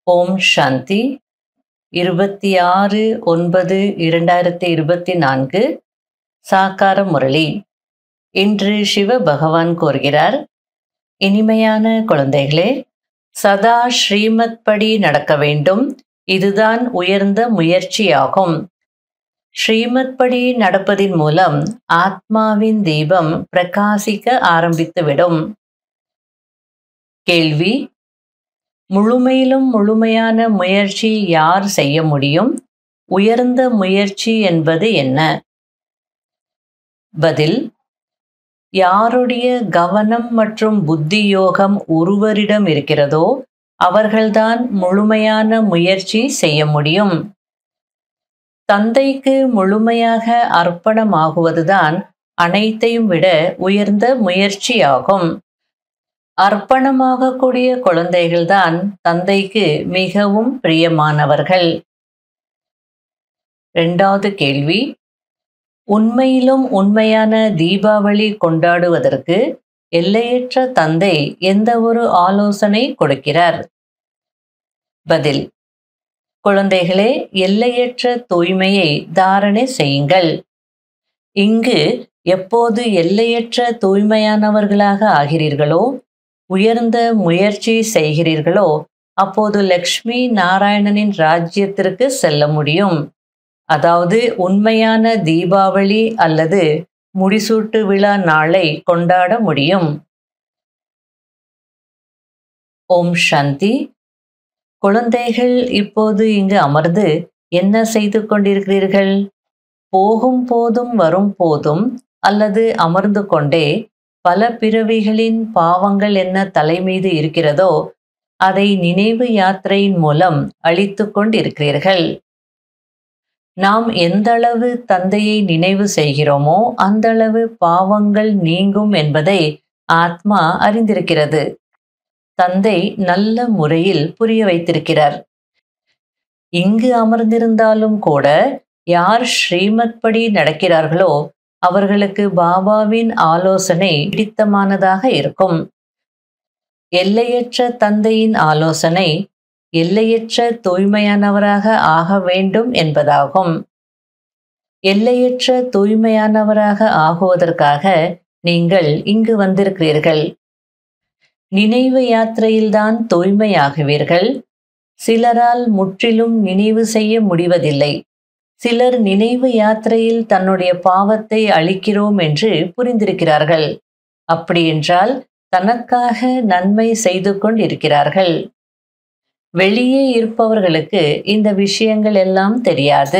ஓம் சாந்தி இருபத்தி ஆறு ஒன்பது இரண்டாயிரத்தி இருபத்தி நான்கு சாக்கார முரளி இன்று சிவ பகவான் கூறுகிறார் இனிமையான குழந்தைகளே சதா ஸ்ரீமத் படி நடக்க வேண்டும் இதுதான் உயர்ந்த முயற்சியாகும் ஸ்ரீமத் படி நடப்பதின் மூலம் ஆத்மாவின் தீபம் பிரகாசிக்க ஆரம்பித்துவிடும் கேள்வி முழுமையிலும் முழுமையான முயற்சி யார் செய்ய முடியும் உயர்ந்த முயற்சி என்பது என்ன பதில் யாருடைய கவனம் மற்றும் புத்தி யோகம் ஒருவரிடம் இருக்கிறதோ அவர்கள்தான் முழுமையான முயற்சி செய்ய முடியும் தந்தைக்கு முழுமையாக அர்ப்பணமாகுவதுதான் அனைத்தையும் விட உயர்ந்த முயற்சியாகும் அர்ப்பணமாகக்கூடிய குழந்தைகள்தான் தந்தைக்கு மிகவும் பிரியமானவர்கள் இரண்டாவது கேள்வி உண்மையிலும் உண்மையான தீபாவளி கொண்டாடுவதற்கு எல்லையற்ற தந்தை எந்த ஒரு ஆலோசனை கொடுக்கிறார் பதில் குழந்தைகளே எல்லையற்ற தூய்மையை தாரணை செய்யுங்கள் இங்கு எப்போது எல்லையற்ற தூய்மையானவர்களாக ஆகிறீர்களோ உயர்ந்த முயற்சி செய்கிறீர்களோ அப்போது லக்ஷ்மி நாராயணனின் ராஜ்யத்திற்கு செல்ல முடியும் அதாவது உண்மையான தீபாவளி அல்லது முடிசூட்டு விழா நாளை கொண்டாட முடியும் ஓம் சாந்தி குழந்தைகள் இப்போது இங்கு அமர்ந்து என்ன செய்து கொண்டிருக்கிறீர்கள் போகும் போதும் வரும் போதும் அல்லது அமர்ந்து கொண்டே பல பிறவிகளின் பாவங்கள் என்ன தலை மீது இருக்கிறதோ அதை நினைவு யாத்திரையின் மூலம் அழித்து கொண்டிருக்கிறீர்கள் நாம் எந்த அளவு தந்தையை நினைவு செய்கிறோமோ அந்த அளவு பாவங்கள் நீங்கும் என்பதை ஆத்மா அறிந்திருக்கிறது தந்தை நல்ல முறையில் புரிய வைத்திருக்கிறார் இங்கு அமர்ந்திருந்தாலும் கூட யார் ஸ்ரீமத் படி நடக்கிறார்களோ அவர்களுக்கு பாபாவின் ஆலோசனை பிடித்தமானதாக இருக்கும் எல்லையற்ற தந்தையின் ஆலோசனை எல்லையற்ற தூய்மையானவராக ஆக வேண்டும் என்பதாகும் எல்லையற்ற தூய்மையானவராக ஆகுவதற்காக நீங்கள் இங்கு வந்திருக்கிறீர்கள் நினைவு யாத்திரையில்தான் தூய்மையாகுவீர்கள் சிலரால் முற்றிலும் நினைவு செய்ய முடிவதில்லை சிலர் நினைவு யாத்திரையில் தன்னுடைய பாவத்தை அளிக்கிறோம் என்று புரிந்திருக்கிறார்கள் அப்படியென்றால் தனக்காக நன்மை செய்து கொண்டிருக்கிறார்கள் வெளியே இருப்பவர்களுக்கு இந்த விஷயங்கள் எல்லாம் தெரியாது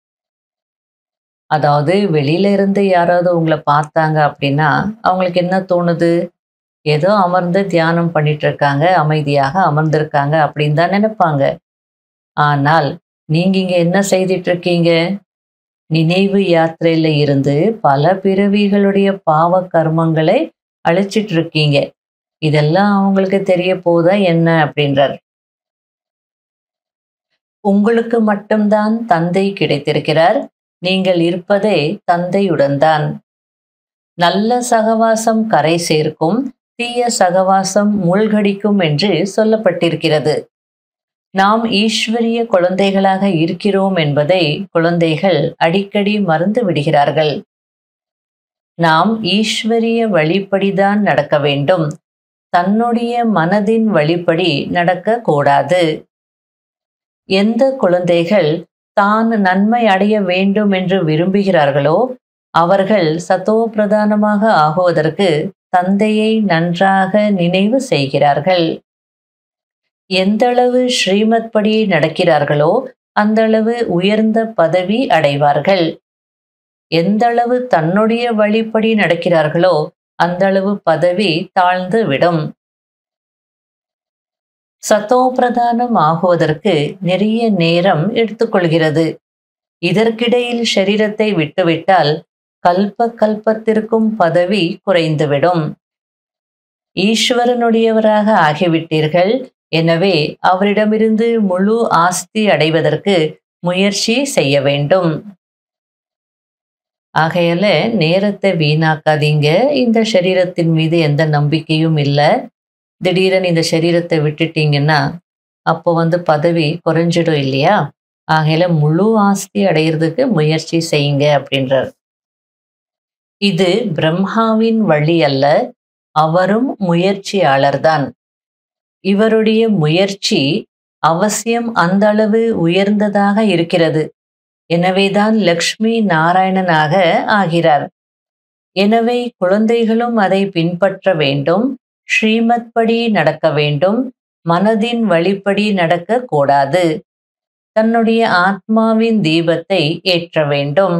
அதாவது வெளியில இருந்து யாராவது உங்களை பார்த்தாங்க அப்படின்னா அவங்களுக்கு என்ன தோணுது ஏதோ அமர்ந்து தியானம் பண்ணிட்டு இருக்காங்க அமைதியாக அமர்ந்திருக்காங்க அப்படின்னு தான் நினைப்பாங்க ஆனால் நீங்க இங்க என்ன செய்துட்டு இருக்கீங்க நினைவு யாத்திரையில இருந்து பல பிறவிகளுடைய பாவ கர்மங்களை அழிச்சிட்டு இருக்கீங்க இதெல்லாம் அவங்களுக்கு தெரிய போதா என்ன அப்படின்றார் உங்களுக்கு மட்டும்தான் தந்தை கிடைத்திருக்கிறார் நீங்கள் இருப்பதே தந்தையுடன் தான் நல்ல சகவாசம் கரை சேர்க்கும் தீய சகவாசம் மூழ்கடிக்கும் என்று சொல்லப்பட்டிருக்கிறது நாம் ஈஸ்வரிய குழந்தைகளாக இருக்கிறோம் என்பதை குழந்தைகள் அடிக்கடி மறந்து விடுகிறார்கள் நாம் ஈஸ்வரிய வழிப்படிதான் நடக்க வேண்டும் தன்னுடைய மனதின் வழிப்படி நடக்க கூடாது எந்த குழந்தைகள் தான் நன்மை அடைய வேண்டும் என்று விரும்புகிறார்களோ அவர்கள் சத்தோ பிரதானமாக ஆகுவதற்கு தந்தையை நன்றாக நினைவு செய்கிறார்கள் எந்தளவு ஸ்ரீமத் படி நடக்கிறார்களோ அந்தளவு உயர்ந்த பதவி அடைவார்கள் எந்தளவு தன்னுடைய வழிப்படி நடக்கிறார்களோ அந்தளவு பதவி தாழ்ந்து விடும் சத்தோ பிரதானம் ஆகுவதற்கு நிறைய நேரம் எடுத்துக்கொள்கிறது இதற்கிடையில் ஷரீரத்தை விட்டுவிட்டால் கல்ப கல்பத்திற்கும் பதவி குறைந்துவிடும் ஈஸ்வரனுடையவராக ஆகிவிட்டீர்கள் எனவே அவரிடமிருந்து முழு ஆஸ்தி அடைவதற்கு முயற்சி செய்ய வேண்டும் ஆகையால நேரத்தை வீணாக்காதீங்க இந்த சரீரத்தின் மீது எந்த நம்பிக்கையும் இல்லை திடீரென இந்த சரீரத்தை விட்டுட்டீங்கன்னா அப்போ வந்து பதவி குறைஞ்சிடும் இல்லையா ஆகையில முழு ஆஸ்தி அடையிறதுக்கு முயற்சி செய்யுங்க அப்படின்றார் இது பிரம்மாவின் வழி அல்ல அவரும் முயற்சியாளர்தான் இவருடைய முயற்சி அவசியம் அந்த அளவு உயர்ந்ததாக இருக்கிறது எனவேதான் லக்ஷ்மி நாராயணனாக ஆகிறார் எனவே குழந்தைகளும் அதை பின்பற்ற வேண்டும் ஸ்ரீமத் படி நடக்க வேண்டும் மனதின் வழிப்படி நடக்க கூடாது தன்னுடைய ஆத்மாவின் தீபத்தை ஏற்ற வேண்டும்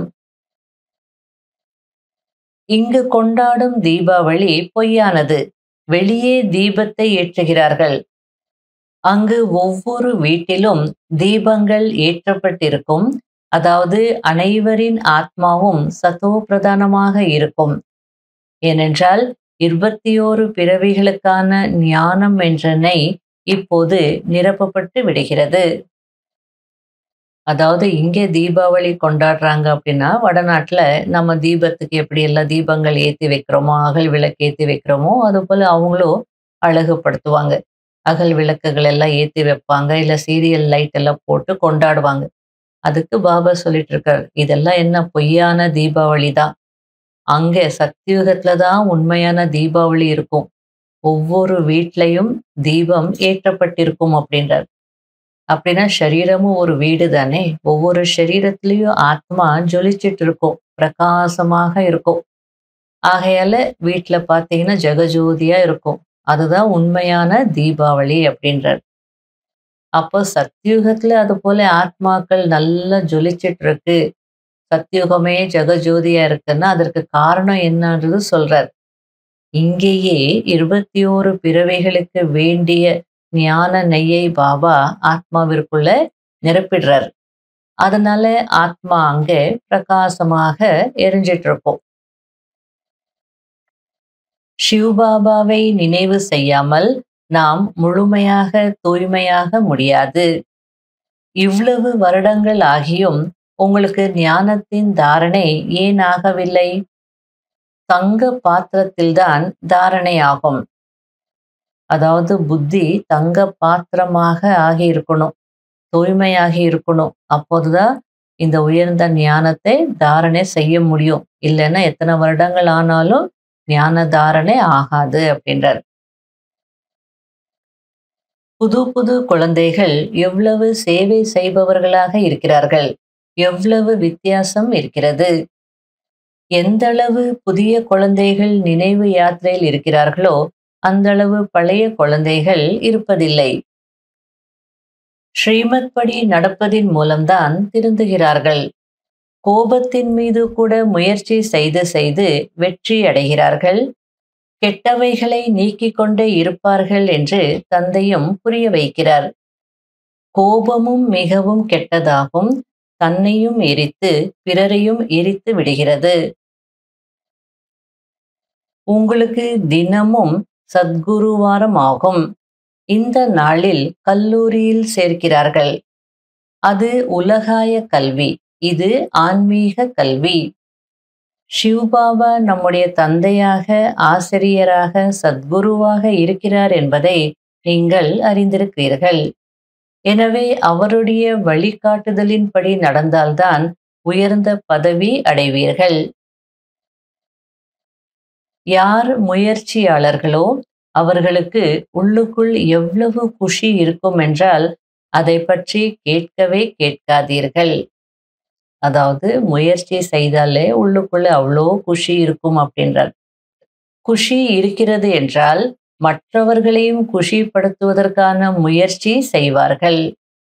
இங்கு கொண்டாடும் தீபாவளி பொய்யானது வெளியே தீபத்தை ஏற்றுகிறார்கள் அங்கு ஒவ்வொரு வீட்டிலும் தீபங்கள் ஏற்றப்பட்டிருக்கும் அதாவது அனைவரின் ஆத்மாவும் சத்தோ பிரதானமாக இருக்கும் ஏனென்றால் இருபத்தி ஓரு பிறவிகளுக்கான ஞானம் என்ற நெய் இப்போது நிரப்பப்பட்டு விடுகிறது அதாவது இங்கே தீபாவளி கொண்டாடுறாங்க அப்படின்னா வடநாட்டில் நம்ம தீபத்துக்கு எப்படி எல்லாம் தீபங்கள் ஏற்றி வைக்கிறோமோ அகல் விளக்கு ஏற்றி வைக்கிறோமோ அது போல் அவங்களும் அழகுபடுத்துவாங்க அகல் விளக்குகள் எல்லாம் ஏற்றி வைப்பாங்க இல்லை சீரியல் லைட் எல்லாம் போட்டு கொண்டாடுவாங்க அதுக்கு பாபா சொல்லிட்டு இருக்காரு இதெல்லாம் என்ன பொய்யான தீபாவளி தான் அங்கே சத்தியுகத்துல தான் உண்மையான தீபாவளி இருக்கும் ஒவ்வொரு வீட்லையும் தீபம் ஏற்றப்பட்டிருக்கும் அப்படின்றார் அப்படின்னா சரீரமும் ஒரு வீடு தானே ஒவ்வொரு சரீரத்திலையும் ஆத்மா ஜொலிச்சிட்டு இருக்கும் பிரகாசமாக இருக்கும் ஆகையால வீட்டுல பாத்தீங்கன்னா ஜெகஜோதியா இருக்கும் அதுதான் உண்மையான தீபாவளி அப்படின்றார் அப்போ சத்தியுகத்துல அது போல ஆத்மாக்கள் நல்லா ஜொலிச்சிட்டு இருக்கு சத்தியுகமே ஜெகஜோதியா இருக்குன்னா அதற்கு காரணம் என்னன்றது சொல்றார் இங்கேயே இருபத்தி ஓரு பிறவைகளுக்கு வேண்டிய ஞான நெய்யை பாபா ஆத்மாவிற்குள்ள நிரப்பிடுறார் அதனால ஆத்மா அங்கே பிரகாசமாக எரிஞ்சிட்டு இருக்கும் சிவபாபாவை நினைவு செய்யாமல் நாம் முழுமையாக தூய்மையாக முடியாது இவ்வளவு வருடங்கள் ஆகியும் உங்களுக்கு ஞானத்தின் தாரணை ஏன் ஆகவில்லை தங்க பாத்திரத்தில்தான் தாரணை ஆகும் அதாவது புத்தி தங்க பாத்திரமாக ஆகி இருக்கணும் தூய்மையாகி இருக்கணும் அப்போதுதான் இந்த உயர்ந்த ஞானத்தை தாரணை செய்ய முடியும் இல்லைன்னா எத்தனை வருடங்கள் ஆனாலும் ஞான தாரணை ஆகாது அப்படின்றார் புது புது குழந்தைகள் எவ்வளவு சேவை செய்பவர்களாக இருக்கிறார்கள் எவ்வளவு வித்தியாசம் இருக்கிறது எந்த அளவு புதிய குழந்தைகள் நினைவு யாத்திரையில் இருக்கிறார்களோ அந்த அளவு பழைய குழந்தைகள் இருப்பதில்லை ஸ்ரீமத் படி நடப்பதின் மூலம்தான் திருந்துகிறார்கள் கோபத்தின் மீது கூட முயற்சி செய்து செய்து வெற்றி அடைகிறார்கள் கெட்டவைகளை நீக்கிக் கொண்டே இருப்பார்கள் என்று தந்தையும் புரிய வைக்கிறார் கோபமும் மிகவும் கெட்டதாகும் தன்னையும் எரித்து பிறரையும் எரித்து விடுகிறது உங்களுக்கு தினமும் சத்குருவாரம் ஆகும் இந்த நாளில் கல்லூரியில் சேர்க்கிறார்கள் அது உலகாய கல்வி இது ஆன்மீக கல்வி சிவ்பாபா நம்முடைய தந்தையாக ஆசிரியராக சத்குருவாக இருக்கிறார் என்பதை நீங்கள் அறிந்திருக்கிறீர்கள் எனவே அவருடைய வழிகாட்டுதலின்படி நடந்தால்தான் உயர்ந்த பதவி அடைவீர்கள் யார் முயற்சியாளர்களோ அவர்களுக்கு உள்ளுக்குள் எவ்வளவு குஷி இருக்கும் என்றால் அதை பற்றி கேட்கவே கேட்காதீர்கள் அதாவது முயற்சி செய்தாலே உள்ளுக்குள்ள அவ்வளோ குஷி இருக்கும் அப்படின்றார் குஷி இருக்கிறது என்றால் மற்றவர்களையும் குஷிப்படுத்துவதற்கான முயற்சி செய்வார்கள்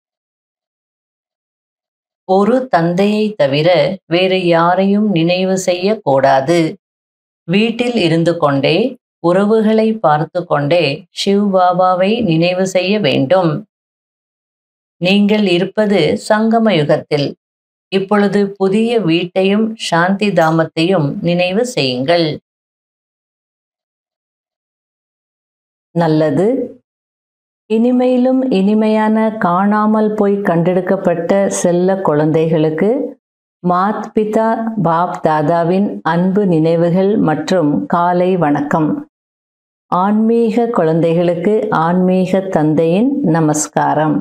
ஒரு தந்தையை தவிர வேறு யாரையும் நினைவு செய்யக்கூடாது வீட்டில் இருந்து கொண்டே உறவுகளை பார்த்து கொண்டே சிவ் பாபாவை நினைவு செய்ய வேண்டும் நீங்கள் இருப்பது சங்கம யுகத்தில் இப்பொழுது புதிய வீட்டையும் சாந்தி தாமத்தையும் நினைவு செய்யுங்கள் நல்லது இனிமையிலும் இனிமையான காணாமல் போய் கண்டெடுக்கப்பட்ட செல்ல குழந்தைகளுக்கு மாத் பிதா பாப் தாதாவின் அன்பு நினைவுகள் மற்றும் காலை வணக்கம் ஆன்மீக குழந்தைகளுக்கு ஆன்மீக தந்தையின் நமஸ்காரம்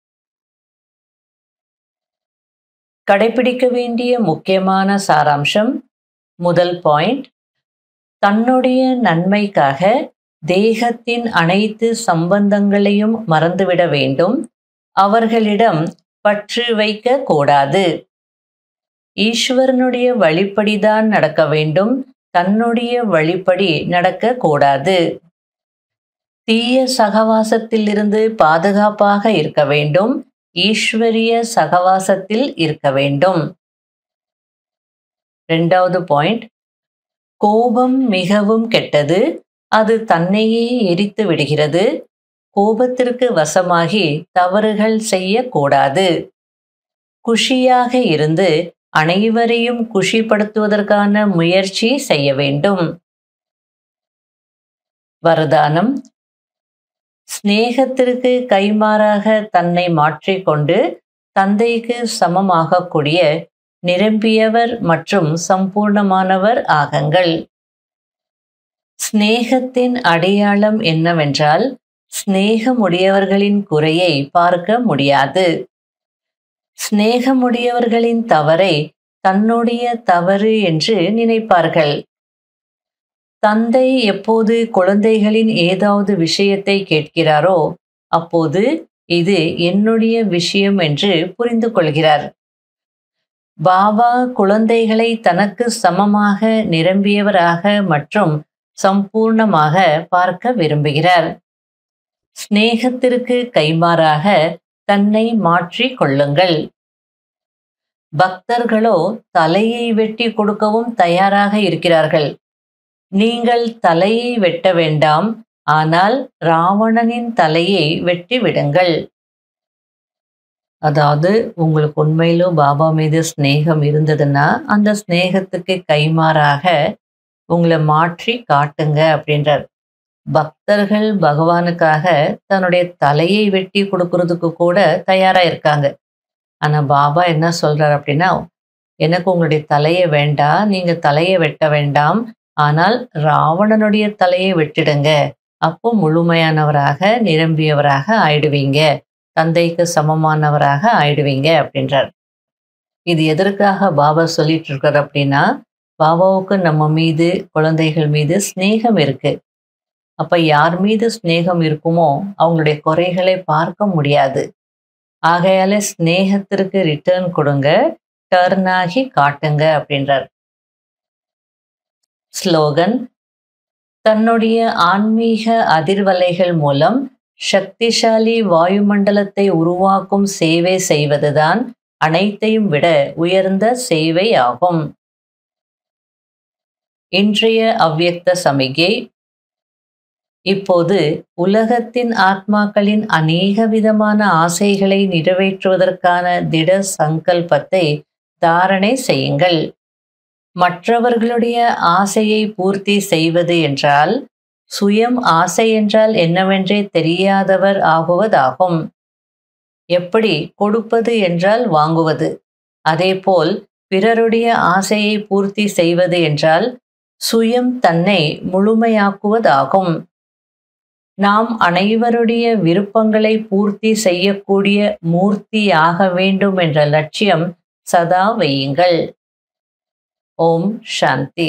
கடைபிடிக்க வேண்டிய முக்கியமான சாராம்சம் முதல் பாயிண்ட் தன்னுடைய நன்மைக்காக தேகத்தின் அனைத்து சம்பந்தங்களையும் மறந்துவிட வேண்டும் அவர்களிடம் பற்று வைக்க கூடாது ஈஸ்வரனுடைய வழிப்படிதான் நடக்க வேண்டும் தன்னுடைய வழிப்படி நடக்க கூடாது தீய சகவாசத்திலிருந்து பாதுகாப்பாக இருக்க வேண்டும் ஈஸ்வரிய சகவாசத்தில் இருக்க வேண்டும் ரெண்டாவது பாயிண்ட் கோபம் மிகவும் கெட்டது அது தன்னையே எரித்து விடுகிறது கோபத்திற்கு வசமாகி தவறுகள் செய்யக்கூடாது குஷியாக இருந்து அனைவரையும் குஷிப்படுத்துவதற்கான முயற்சி செய்ய வேண்டும் வரதானம் சிநேகத்திற்கு கைமாறாக தன்னை மாற்றிக்கொண்டு தந்தைக்கு சமமாகக்கூடிய நிரம்பியவர் மற்றும் சம்பூர்ணமானவர் ஆகங்கள் சிநேகத்தின் அடையாளம் என்னவென்றால் சிநேகமுடையவர்களின் குறையை பார்க்க முடியாது சிநேகமுடையவர்களின் தவறை தன்னுடைய தவறு என்று நினைப்பார்கள் தந்தை எப்போது குழந்தைகளின் ஏதாவது விஷயத்தை கேட்கிறாரோ அப்போது இது என்னுடைய விஷயம் என்று புரிந்து கொள்கிறார் பாபா குழந்தைகளை தனக்கு சமமாக நிரம்பியவராக மற்றும் சம்பூர்ணமாக பார்க்க விரும்புகிறார் சிநேகத்திற்கு கைமாறாக தன்னை மாற்றிக் கொள்ளுங்கள் பக்தர்களோ தலையை வெட்டி கொடுக்கவும் தயாராக இருக்கிறார்கள் நீங்கள் தலையை வெட்ட வேண்டாம் ஆனால் ராவணனின் தலையை வெட்டி விடுங்கள் அதாவது உங்களுக்கு உண்மையிலும் பாபா மீது ஸ்நேகம் இருந்ததுன்னா அந்த ஸ்நேகத்துக்கு கைமாறாக உங்களை மாற்றி காட்டுங்க அப்படின்றார் பக்தர்கள் பகவானுக்காக தன்னுடைய தலையை வெட்டி கொடுக்கறதுக்கு கூட தயாரா இருக்காங்க ஆனா பாபா என்ன சொல்றார் அப்படின்னா எனக்கு உங்களுடைய தலையை வேண்டாம் நீங்க தலையை வெட்ட வேண்டாம் ஆனால் ராவணனுடைய தலையை வெட்டிடுங்க அப்போ முழுமையானவராக நிரம்பியவராக ஆயிடுவீங்க தந்தைக்கு சமமானவராக ஆயிடுவீங்க அப்படின்றார் இது எதற்காக பாபா சொல்லிட்டு இருக்கார் அப்படின்னா பாபாவுக்கு நம்ம மீது குழந்தைகள் மீது ஸ்நேகம் இருக்கு அப்ப யார் மீது ஸ்நேகம் இருக்குமோ அவங்களுடைய குறைகளை பார்க்க முடியாது ஆகையால ஸ்நேகத்திற்கு ரிட்டர்ன் கொடுங்க டர்ன் ஆகி காட்டுங்க அப்படின்றார் ஸ்லோகன் தன்னுடைய ஆன்மீக அதிர்வலைகள் மூலம் சக்திசாலி வாயுமண்டலத்தை உருவாக்கும் சேவை செய்வதுதான் அனைத்தையும் விட உயர்ந்த சேவை ஆகும் இன்றைய அவ்வியக்த சமிகை இப்போது உலகத்தின் ஆத்மாக்களின் அநேக விதமான ஆசைகளை நிறைவேற்றுவதற்கான திட சங்கல்பத்தை தாரணை செய்யுங்கள் மற்றவர்களுடைய ஆசையை பூர்த்தி செய்வது என்றால் சுயம் ஆசை என்றால் என்னவென்றே தெரியாதவர் ஆகுவதாகும் எப்படி கொடுப்பது என்றால் வாங்குவது அதேபோல் பிறருடைய ஆசையை பூர்த்தி செய்வது என்றால் சுயம் தன்னை முழுமையாக்குவதாகும் நாம் அனைவருடைய விருப்பங்களை பூர்த்தி செய்யக்கூடிய மூர்த்தி ஆக வேண்டும் என்ற லட்சியம் சதா வையுங்கள் ஓம் சாந்தி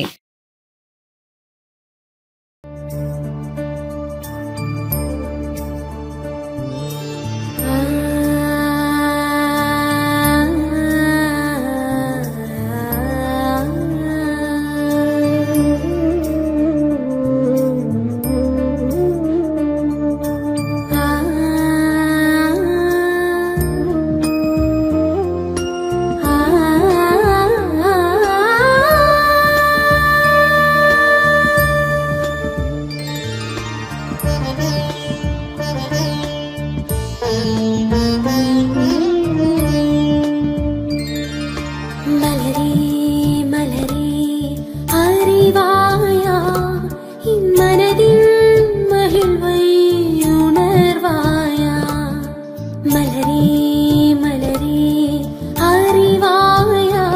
மலரே மலரே அறிவாயா இம்மனதின் மகிழ்வை உணர்வாயா மலரே மலரே அறிவாயா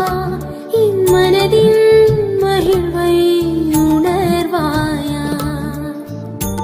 இம்மனதின் மகிழ்வை உணர்வாயா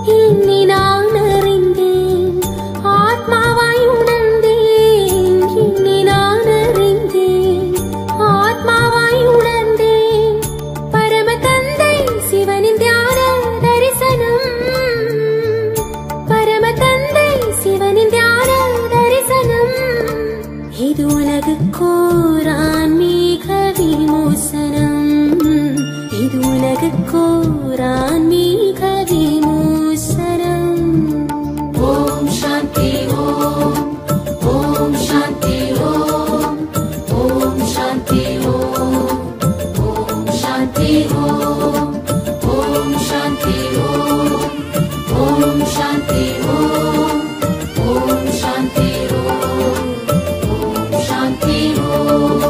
உலகுக்கோர் ஆன்மீக விமோசனம் இது உலகுக்கோர் ஆன்மீக விமோசனம் ஓம் சாந்தி ஓம் ஓம் சாந்தி ஓம் ஓம் சாந்தி ஓம் ஓம் சாந்தி ஓம் ஓம் சாந்தி ஓம் ஓம் சாந்தி ஓம் ஓம் சாந்தி ஓம் ஓம் சாந்தி ஓம்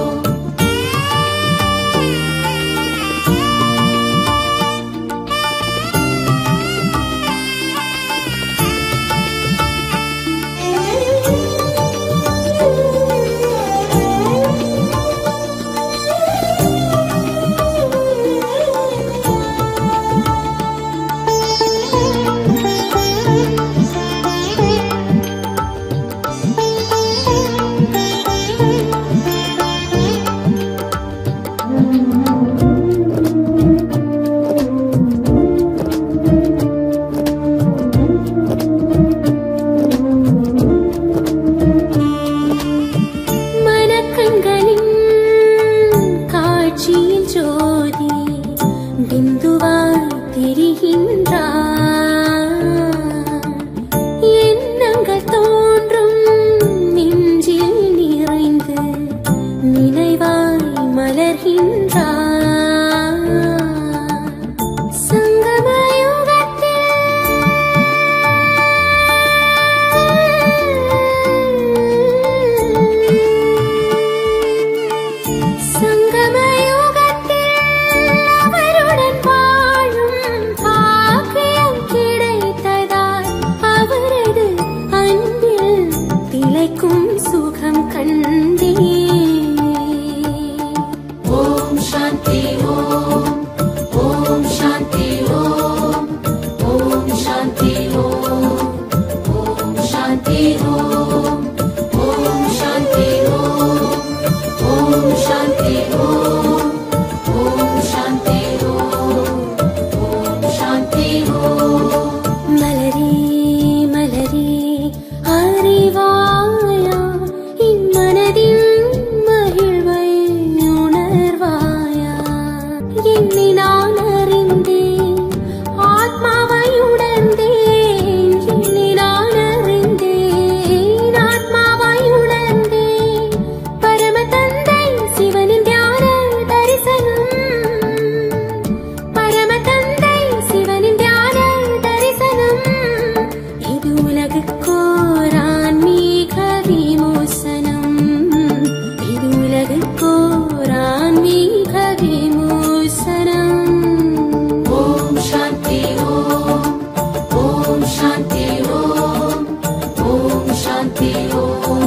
மனக்கண்களின் காட்சியில் ஜோதி பிந்துவாய் தெரிகின்றார் எண்ணங்கள் தோன்றும் நெஞ்சில் நிறைந்து நினைவாய் மலர்கின்றார் சங்கமயுகத்தில் சங்கமயுகத்தில் அவருடன் வாழும் பாக்கியம் கிடைத்ததால் அவரது அன்பில் திளைக்கும் சுகம் கண்டே ஓம் சாந்தி ஓம் ஓம் சாந்தி ஓம் ஓம் சாந்தி ஓம் ஓம் சாந்தி ஓம் ஓம் சாந்தி ஓம் ஓம் சாந்தி ஓம் ஓம் சாந்தி ஓம் ஓம் சாந்தி ஓம் மலரே மலரே அறிவாயா இம்மனதின் மகிழ்வை உணர்வாயா என்னை நான் அறிந்தேன் ஆத்மாவை உணர்ந்தேன் என்னை நான் அறிந்தேன் ஆத்மாவை உணர்ந்தேன் பரம தந்தை சிவனின் தியான தரிசனம் பரம தந்தை சிவனின் தியான தரிசனம் இது உலகுக்கோர் ஆன்மீக விமோசனம் இது உலகுக்கோர் ஆன்மீக விமோசனம் ஓம் சாந்தி ஓம் ஓம் சாந்தி ஓம் ஓம் சாந்தி ஓம்